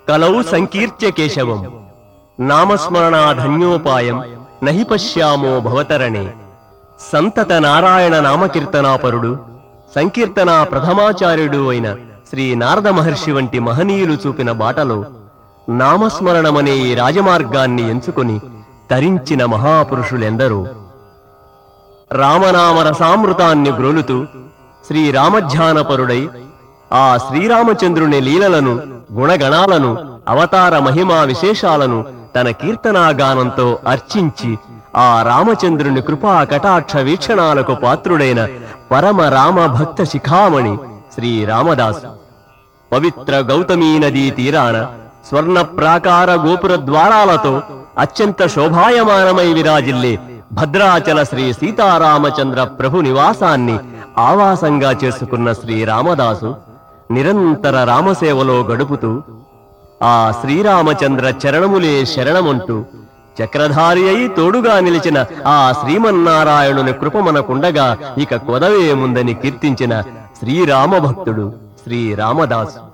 కలౌ సంకీర్త్య కేశవం నామస్మరణాధన్యోపాయం నహి పశ్యామో భవతరణే సంతత నారాయణ నామకీర్తనాపరుడు సంకీర్తనా ప్రథమాచార్యుడు అయిన శ్రీ నారద మహర్షి వంటి మహనీయులు చూపిన బాటలో నామస్మరణమనే ఈ రాజమార్గాన్ని ఎంచుకొని తరించిన మహాపురుషులెందరో రామనామ రసామృతాన్ని గ్రోలుతూ శ్రీరామధ్యానపరుడై ఆ శ్రీరామచంద్రుని లీలలను గుణగణాలను అవతార మహిమా విశేషాలను తన కీర్తనాగానంతో అర్చించి ఆ రామచంద్రుని కృపా కటాక్ష వీక్షణాలకు పాత్రుడైన పరమ రామ భక్త శిఖామణి శ్రీ రామదాసు పవిత్ర గౌతమీ నదీ తీరాన స్వర్ణ ప్రాకార గోపుర ద్వారాలతో అత్యంత శోభాయమానమై విరాజిల్లే భద్రాచల శ్రీ సీతారామచంద్ర ప్రభు నివాసాన్ని ఆవాసంగా చేసుకున్న శ్రీ రామదాసు నిరంతర రామసేవలో గడుపుతూ ఆ శ్రీరామచంద్ర చరణములే శరణమంటూ చక్రధారి అయి తోడుగా నిలిచిన ఆ శ్రీమన్నారాయణుని కృప మనకుండగా ఇక కొదవేముందని కీర్తించిన శ్రీరామ భక్తుడు శ్రీ రామదాసు